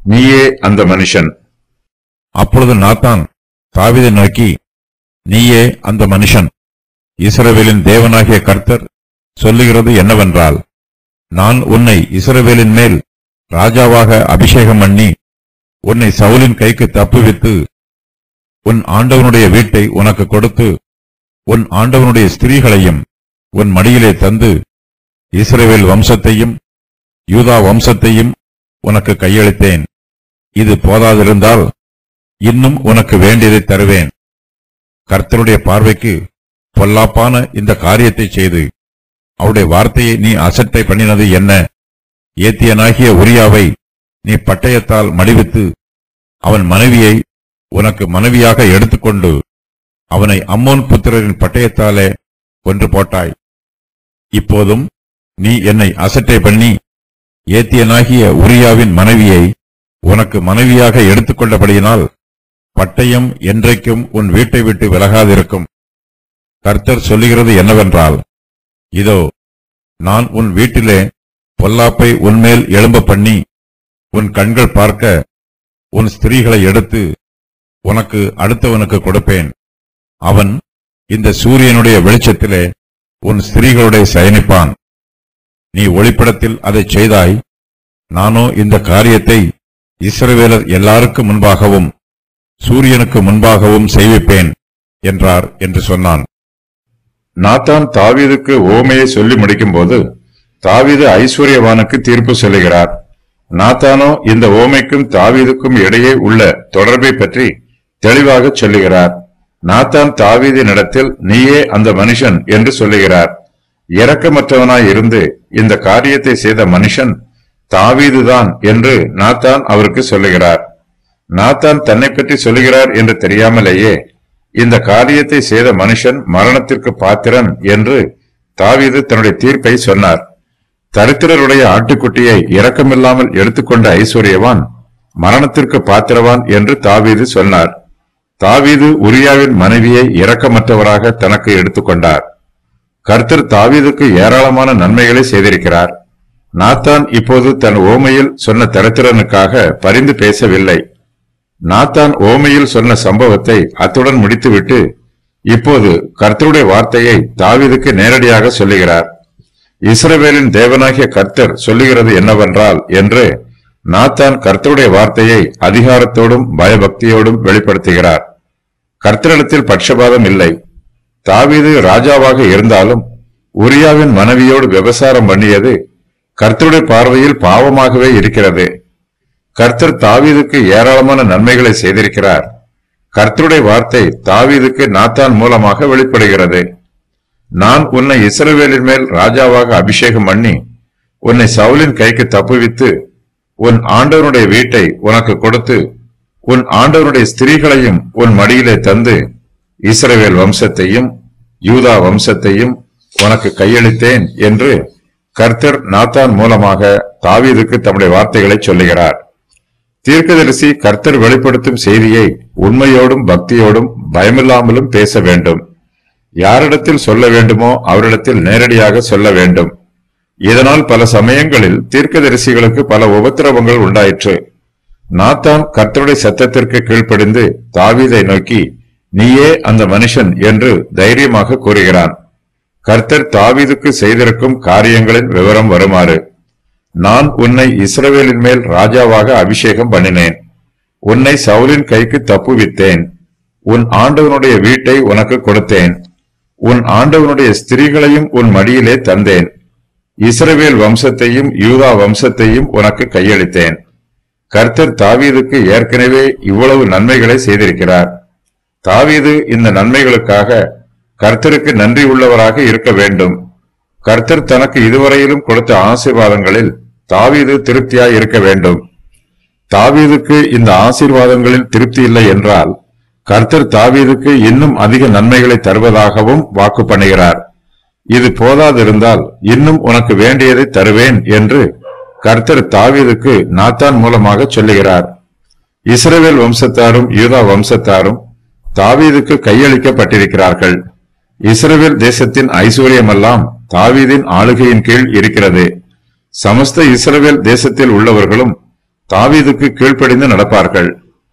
நீயே அந்த மனுஷன் அப்பொழுது நாத்தான் தாவீதை நோக்கி நீயே அந்த மனுஷன் இஸ்ரவேலின் தேவனாகிய கர்த்தர் சொல்லுகிறது என்னவென்றால் நான் உன்னை இஸ்ரவேலின் மேல் ராஜாவாக அபிஷேகம் பண்ணி உன்னை சவுலின் கைக்கு தப்புவித்து உன் ஆண்டவனுடைய வீட்டை உனக்கு கொடுத்து உன் ஆண்டவனுடைய ஸ்திரீகளையும் உன் மடியிலே தந்து இஸ்ரவேல் வம்சத்தையும் யூதா வம்சத்தையும் உனக்கு கையளித்தேன் இது போதாதிருந்தால் இன்னும் உனக்கு வேண்டியதை தருவேன் கர்த்தருடைய பார்வைக்கு பொல்லாப்பான இந்த காரியத்தை செய்து அவருடைய வார்த்தையை நீ அசட்டை பண்ணினது என்ன ஏத்தியனாகிய உரியாவை நீ பட்டயத்தால் மடிவித்து அவன் மனைவியை உனக்கு மனைவியாக எடுத்துக்கொண்டு அவனை அம்மோன் புத்திரரின் பட்டயத்தாலே கொன்று போட்டாய் இப்போதும் நீ என்னை அசட்டை பண்ணி ஏத்தியனாகிய உரியாவின் மனைவியை உனக்கு மனைவியாக எடுத்துக்கொண்டபடியினால் பட்டயம் என்றைக்கும் உன் வீட்டை விட்டு விலகாதிருக்கும் கர்த்தர் சொல்லுகிறது என்னவென்றால் இதோ நான் உன் வீட்டிலே பொல்லாப்பை உன்மேல் எழும்ப பண்ணி உன் கண்கள் பார்க்க உன் ஸ்திரீகளை எடுத்து உனக்கு அடுத்தவனுக்கு கொடுப்பேன் அவன் இந்த சூரியனுடைய வெளிச்சத்திலே உன் ஸ்திரீகளுடைய சயனிப்பான் நீ ஒளிப்படத்தில் அதைச் செய்தாய் நானோ இந்த காரியத்தை இஸ்ரவேலர் எல்லாருக்கும் முன்பாகவும் சூரியனுக்கு முன்பாகவும் செய்விப்பேன் என்றார் என்று சொன்னான் நாத்தான் தாவீதுக்கு ஓமையை சொல்லி முடிக்கும்போது தாவீது ஐஸ்வர்யவானுக்கு தீர்ப்பு சொல்லுகிறார் நாத்தானோ இந்த ஓமைக்கும் தாவீதுக்கும் இடையே உள்ள தொடர்பை பற்றி தெளிவாக சொல்லுகிறார் நாத்தான் தாவீதினிடத்தில் நீயே அந்த மனுஷன் என்று சொல்லுகிறார் இரக்கமற்றவனாய் இருந்து இந்த காரியத்தை செய்த மனுஷன் தாவீதுதான் என்று நாத்தான் அவருக்கு சொல்லுகிறார் நாத்தான் தன்னை பற்றி சொல்லுகிறார் என்று தெரியாமலேயே இந்த காரியத்தை செய்த மனுஷன் மரணத்திற்கு பாத்திரன் என்று தாவீது தன்னுடைய தீர்ப்பை சொன்னார் தரித்திரருடைய ஆட்டுக்குட்டியை இரக்கமில்லாமல் எடுத்துக்கொண்ட ஐஸ்வர்யவான் மரணத்திற்கு பாத்திரவான் என்று தாவீது சொன்னார் தாவீது உரியாவின் மனைவியை இரக்கமற்றவராக தனக்கு எடுத்துக்கொண்டார் கர்த்தர் தாவீதுக்கு ஏராளமான நன்மைகளை செய்திருக்கிறார் நாத்தான் இப்போது தன் ஓமையில் சொன்ன தரித்திரனுக்காக பரிந்து பேசவில்லை நாத்தான் ஓமையில் சொன்ன சம்பவத்தை அத்துடன் முடித்துவிட்டு இப்போது கர்த்தருடைய வார்த்தையை தாவீதுக்கு நேரடியாக சொல்லுகிறார் இஸ்ரவேலின் தேவனாகிய கர்த்தர் சொல்லுகிறது என்னவென்றால் என்று நாத்தான் கர்த்தருடைய வார்த்தையை அதிகாரத்தோடும் பயபக்தியோடும் வெளிப்படுத்துகிறார் கர்த்தரிடத்தில் பட்சபாதம் இல்லை தாவீது ராஜாவாக இருந்தாலும் உரியாவின் மனைவியோடு விபசாரம் பண்ணியது கர்த்தருடைய பார்வையில் பாவமாகவே இருக்கிறது கர்த்தர் தாவீதுக்கு ஏராளமான நன்மைகளை செய்திருக்கிறார் கர்த்தருடைய வார்த்தை தாவீதுக்கு நாத்தான் மூலமாக வெளிப்படுகிறது நான் உன்னை இஸ்ரவேலின் மேல் ராஜாவாக அபிஷேகம் பண்ணி உன்னை சவுலின் கைக்கு தப்புவித்து உன் ஆண்டவனுடைய வீட்டை உனக்கு கொடுத்து உன் ஆண்டவனுடைய ஸ்திரீகளையும் உன் மடியிலே தந்து இஸ்ரவேல் வம்சத்தையும் யூதா வம்சத்தையும் உனக்கு கையளித்தேன் என்று கர்த்தர் நாத்தான் மூலமாக தாவீதுக்கு தம்முடைய வார்த்தைகளை சொல்லுகிறார் தீர்க்கதரிசி கர்த்தர் வெளிப்படுத்தும் செய்தியை உண்மையோடும் பக்தியோடும் பயமில்லாமலும் பேச வேண்டும் யாரிடத்தில் சொல்ல வேண்டுமோ அவரிடத்தில் நேரடியாக சொல்ல வேண்டும் இதனால் பல சமயங்களில் தீர்க்கதரிசிகளுக்கு பல உபத்திரவங்கள் உண்டாயிற்று நாத்தான் கர்த்தருடைய சத்தத்திற்கு கீழ்ப்படிந்து தாவீதை நோக்கி நீயே அந்த மனுஷன் என்று தைரியமாக கூறுகிறான் கர்த்தர் தாவீதுக்கு செய்திருக்கும் காரியங்களின் விவரம் வருமாறு நான் உன்னை இஸ்ரவேலின் மேல் ராஜாவாக அபிஷேகம் பண்ணினேன் உன்னை சவுலின் கைக்கு தப்புவித்தேன் உன் ஆண்டவனுடைய வீட்டை உனக்கு கொடுத்தேன் உன் ஆண்டவனுடைய ஸ்திரீகளையும் உன் மடியிலே தந்தேன் இஸ்ரவேல் வம்சத்தையும் யூதா வம்சத்தையும் உனக்கு கையளித்தேன் கர்த்தர் தாவீதுக்கு ஏற்கனவே இவ்வளவு நன்மைகளை செய்திருக்கிறார் தாவீது இந்த நன்மைகளுக்காக கர்த்தருக்கு நன்றி உள்ளவராக இருக்க வேண்டும் கர்த்தர் தனக்கு இதுவரையிலும் கொடுத்த ஆசீர்வாதங்களில் தாவீது திருப்தியாய் இருக்க வேண்டும் தாவீதுக்கு இந்த ஆசீர்வாதங்களில் திருப்தி இல்லை என்றால் கர்த்தர் தாவீதுக்கு இன்னும் அதிக நன்மைகளை தருவதாகவும் வாக்கு பண்ணுகிறார் இது போதாதிருந்தால் இன்னும் உனக்கு வேண்டியதை தருவேன் என்று கர்த்தர் தாவீதுக்கு நாத்தான் மூலமாக சொல்லுகிறார் இஸ்ரவேல் வம்சத்தாரும் யூதா வம்சத்தாரும் தாவீதுக்கு கையளிக்கப்பட்டிருக்கிறார்கள் இஸ்ரவேல் தேசத்தின் ஐஸ்வர்யமெல்லாம் தாவீதின் ஆளுகையின் கீழ் இருக்கிறது சமஸ்த இஸ்ரவேல் தேசத்தில் உள்ளவர்களும் தாவீதுக்கு கீழ்ப்படிந்து நடப்பார்கள்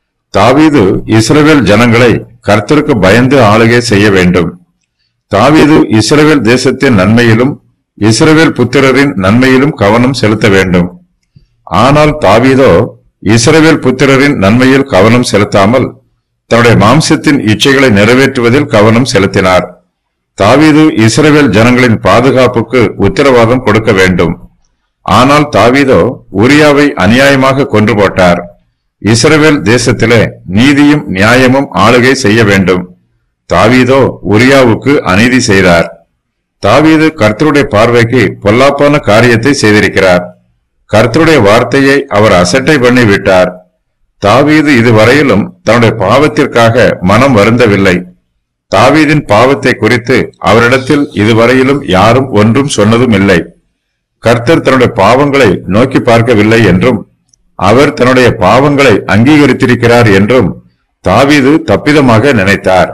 தாவீது இஸ்ரவேல் ஜனங்களை கர்த்தருக்கு பயந்து ஆளுகை செய்ய வேண்டும் தாவீது இஸ்ரவேல் தேசத்தின் நன்மையிலும் இஸ்ரவேல் புத்திரரின் நன்மையிலும் கவனம் செலுத்த வேண்டும் ஆனால் தாவீதோ இஸ்ரவேல் புத்திரரின் நன்மையில் கவனம் செலுத்தாமல் தன்னுடைய மாம்சத்தின் இச்சைகளை நிறைவேற்றுவதில் கவனம் செலுத்தினார் தாவீது இஸ்ரவேல் ஜனங்களின் பாதுகாப்புக்கு உத்தரவாதம் கொடுக்க வேண்டும் ஆனால் தாவீதோ உரியாவை அநியாயமாக கொன்று போட்டார் இஸ்ரவேல் தேசத்திலே நீதியும் நியாயமும் ஆளுகை செய்ய வேண்டும் தாவீதோ உரியாவுக்கு அநீதி செய்தார் தாவீது கர்த்தருடைய பார்வைக்கு பொல்லாப்பான காரியத்தை செய்திருக்கிறார் கர்த்தருடைய வார்த்தையை அவர் அசட்டை பண்ணி விட்டார் தாவீது இதுவரையிலும் தன்னுடைய பாவத்திற்காக மனம் வருந்தவில்லை தாவீதின் பாவத்தை குறித்து அவரிடத்தில் இதுவரையிலும் யாரும் ஒன்றும் சொன்னதும் இல்லை கர்த்தர் தன்னுடைய பாவங்களை நோக்கி பார்க்கவில்லை என்றும் அவர் தன்னுடைய பாவங்களை அங்கீகரித்திருக்கிறார் என்றும் தாவீது தப்பிதமாக நினைத்தார்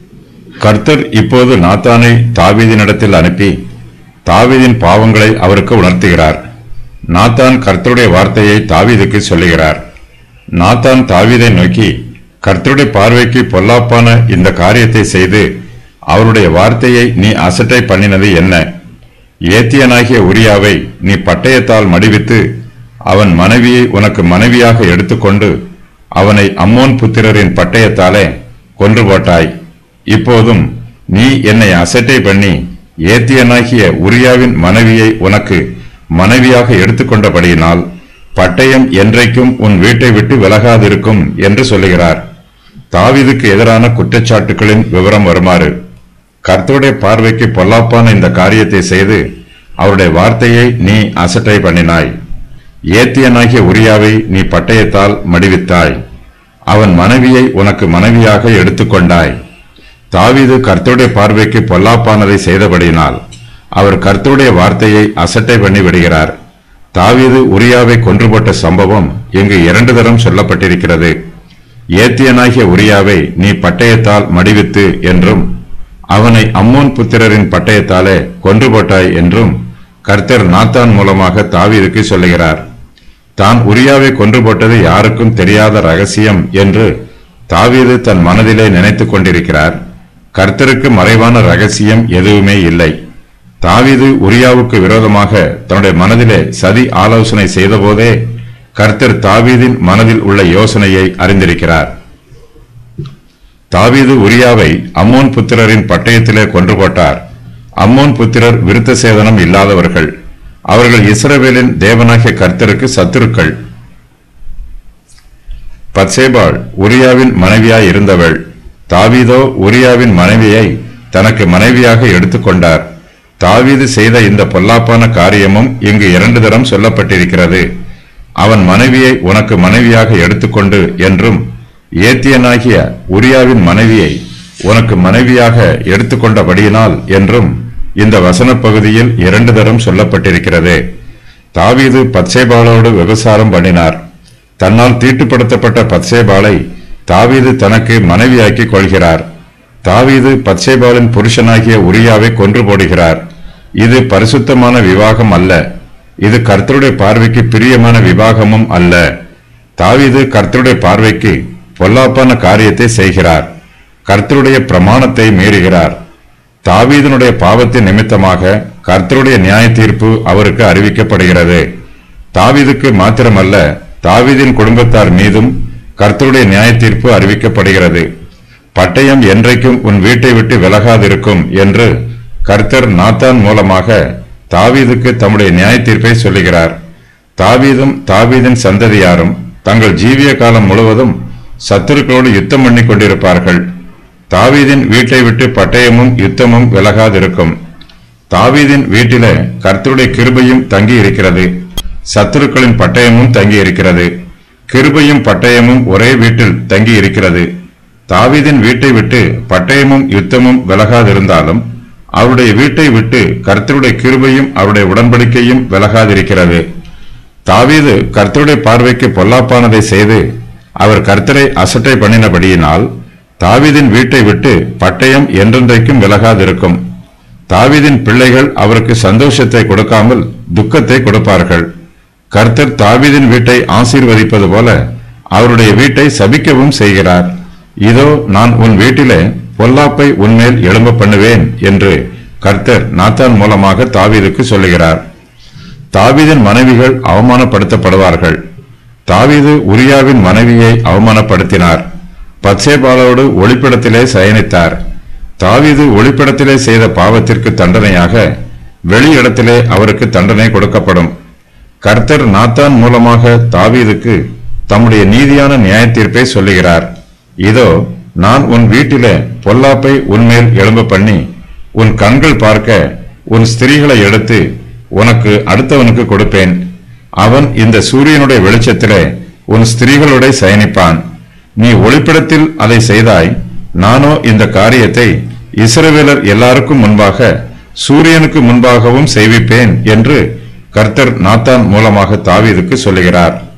கர்த்தர் இப்போது நாத்தானை தாவீதினிடத்தில் அனுப்பி தாவீதின் பாவங்களை அவருக்கு உணர்த்துகிறார் நாத்தான் கர்த்தருடைய வார்த்தையை தாவீதுக்கு சொல்லுகிறார் நாத்தான் தாவீதை நோக்கி கர்த்தருடைய பார்வைக்கு பொல்லாப்பான இந்த காரியத்தை செய்து அவருடைய வார்த்தையை நீ அசட்டை பண்ணினது என்ன ஏத்தியனாகிய உரியாவை நீ பட்டயத்தால் மடிவித்து அவன் மனைவியை உனக்கு மனைவியாக எடுத்துக்கொண்டு அவனை அம்மோன் புத்திரரின் பட்டயத்தாலே கொன்று போட்டாய் இப்போதும் நீ என்னை அசட்டை பண்ணி ஏத்தியனாகிய உரியாவின் மனைவியை உனக்கு மனைவியாக எடுத்துக்கொண்டபடியினால் பட்டயம் என்றைக்கும் உன் வீட்டை விட்டு விலகாதிருக்கும் என்று சொல்லுகிறார் தாவீதுக்கு எதிரான குற்றச்சாட்டுகளின் விவரம் வருமாறு கர்த்தருடைய பார்வைக்கு பொல்லாப்பான இந்த காரியத்தை செய்து அவருடைய வார்த்தையை நீ அசட்டை பண்ணினாய் ஏத்தியனாகிய உரியாவை நீ பட்டயத்தால் மடிவித்தாய் அவன் மனைவியை உனக்கு மனைவியாக எடுத்துக்கொண்டாய் தாவீது கர்த்தருடைய பார்வைக்கு பொல்லாப்பானதை செய்தபடியினால் அவர் கர்த்தருடைய வார்த்தையை அசட்டை பண்ணி விடுகிறார் தாவீது உரியாவை கொன்று போட்ட சம்பவம் இங்கு இரண்டு தரம் சொல்லப்பட்டிருக்கிறது ஏத்தியனாகிய உரியாவை நீ பட்டயத்தால் மடிவித்து என்றும் அவனை அம்மோன் புத்திரரின் பட்டயத்தாலே கொன்று போட்டாய் என்றும் கர்த்தர் நாத்தான் மூலமாக தாவீதுக்கு சொல்லுகிறார் தான் உரியாவை கொன்று போட்டது யாருக்கும் தெரியாத ரகசியம் என்று தாவீது தன் மனதிலே நினைத்துக் கொண்டிருக்கிறார் கர்த்தருக்கு மறைவான ரகசியம் எதுவுமே இல்லை தாவீது உரியாவுக்கு விரோதமாக தன்னுடைய மனதிலே சதி ஆலோசனை செய்தபோதே கர்த்தர் தாவீதின் மனதில் உள்ள யோசனையை அறிந்திருக்கிறார் தாவீது உரியாவை அம்மோன் புத்திரரின் பட்டயத்திலே கொன்று போட்டார் அம்மோன் புத்திரர் விருத்த சேதனம் இல்லாதவர்கள் அவர்கள் இஸ்ரவேலின் தேவனாகிய கர்த்தருக்கு சத்துருக்கள் பத்சேபாள் உரியாவின் மனைவியாய் இருந்தவள் தாவீதோ உரியாவின் மனைவியை தனக்கு மனைவியாக எடுத்துக்கொண்டார் தாவீது செய்த இந்த பொல்லாப்பான காரியமும் இங்கு இரண்டு தரம் சொல்லப்பட்டிருக்கிறது அவன் மனைவியை உனக்கு மனைவியாக எடுத்துக்கொண்டு என்றும் ஏத்தியனாகிய உரியாவின் மனைவியை உனக்கு மனைவியாக எடுத்துக்கொண்டபடியினால் என்றும் இந்த வசனப் பகுதியில் இரண்டு தரம் சொல்லப்பட்டிருக்கிறது தாவீது பத்சேபாளோடு விபசாரம் பண்ணினார் தன்னால் தீட்டுப்படுத்தப்பட்ட பத்சேபாளை தாவீது தனக்கு மனைவியாக்கிக் கொள்கிறார் தாவீது பத்சேபாலின் புருஷனாகிய உரியாவை கொன்று போடுகிறார் இது பரிசுத்தமான விவாகம் அல்ல இது கர்த்தருடைய பார்வைக்கு பிரியமான விவாகமும் அல்ல தாவீது கர்த்தருடைய பார்வைக்கு பொல்லாப்பான காரியத்தை செய்கிறார் கர்த்தருடைய பிரமாணத்தை மீறுகிறார் தாவீதனுடைய பாவத்தின் நிமித்தமாக கர்த்தருடைய நியாய தீர்ப்பு அவருக்கு அறிவிக்கப்படுகிறது தாவீதுக்கு மாத்திரமல்ல தாவீதின் குடும்பத்தார் மீதும் கர்த்தருடைய நியாய தீர்ப்பு அறிவிக்கப்படுகிறது பட்டயம் என்றைக்கும் உன் வீட்டை விட்டு விலகாதிருக்கும் என்று கர்த்தர் நாத்தான் மூலமாக தாவீதுக்கு தம்முடைய நியாய தீர்ப்பை சொல்லுகிறார் தாவீதும் தாவீதின் சந்ததியாரும் தங்கள் ஜீவிய காலம் முழுவதும் சத்துருக்களோடு யுத்தம் பண்ணி கொண்டிருப்பார்கள் தாவீதின் வீட்டை விட்டு பட்டயமும் யுத்தமும் விலகாதிருக்கும் தாவீதின் வீட்டிலே கர்த்தருடைய கிருபையும் தங்கி இருக்கிறது சத்துருக்களின் பட்டயமும் தங்கி இருக்கிறது கிருபையும் பட்டயமும் ஒரே வீட்டில் தங்கி இருக்கிறது தாவீதின் வீட்டை விட்டு பட்டயமும் யுத்தமும் விலகாதிருந்தாலும் அவருடைய வீட்டை விட்டு கர்த்தருடைய கிருபையும் அவருடைய உடன்படிக்கையும் விலகாதிருக்கிறது தாவீது கர்த்தருடைய பார்வைக்கு பொல்லாப்பானதை செய்து அவர் கர்த்தரை அசட்டை பண்ணினபடியினால் தாவீதின் வீட்டை விட்டு பட்டயம் என்றென்றைக்கும் விலகாதிருக்கும் தாவீதின் பிள்ளைகள் அவருக்கு சந்தோஷத்தை கொடுக்காமல் துக்கத்தை கொடுப்பார்கள் கர்த்தர் தாவீதின் வீட்டை ஆசீர்வதிப்பது போல அவருடைய வீட்டை சபிக்கவும் செய்கிறார் இதோ நான் உன் வீட்டிலே பொல்லாப்பை உன்மேல் எழும்ப பண்ணுவேன் என்று கர்த்தர் நாத்தான் மூலமாக தாவீதுக்கு சொல்லுகிறார் தாவீதின் மனைவிகள் அவமானப்படுத்தப்படுவார்கள் தாவீது உரியாவின் மனைவியை அவமானப்படுத்தினார் பத்சேபாலோடு ஒளிப்பிடத்திலே சயனித்தார் தாவீது ஒளிப்பிடத்திலே செய்த பாவத்திற்கு தண்டனையாக வெளியிடத்திலே அவருக்கு தண்டனை கொடுக்கப்படும் கர்த்தர் நாத்தான் மூலமாக தாவீதுக்கு தம்முடைய நீதியான நியாய தீர்ப்பை சொல்லுகிறார் இதோ நான் உன் வீட்டிலே பொல்லாப்பை உன்மேல் எழும்ப பண்ணி உன் கண்கள் பார்க்க உன் ஸ்திரீகளை எடுத்து உனக்கு அடுத்தவனுக்கு கொடுப்பேன் அவன் இந்த சூரியனுடைய வெளிச்சத்திலே உன் ஸ்திரீகளோட சயனிப்பான் நீ ஒளிப்பிடத்தில் அதை செய்தாய் நானோ இந்த காரியத்தை இஸ்ரவேலர் எல்லாருக்கும் முன்பாக சூரியனுக்கு முன்பாகவும் செய்விப்பேன் என்று கர்த்தர் நாத்தான் மூலமாக தாவீதுக்கு சொல்லுகிறார்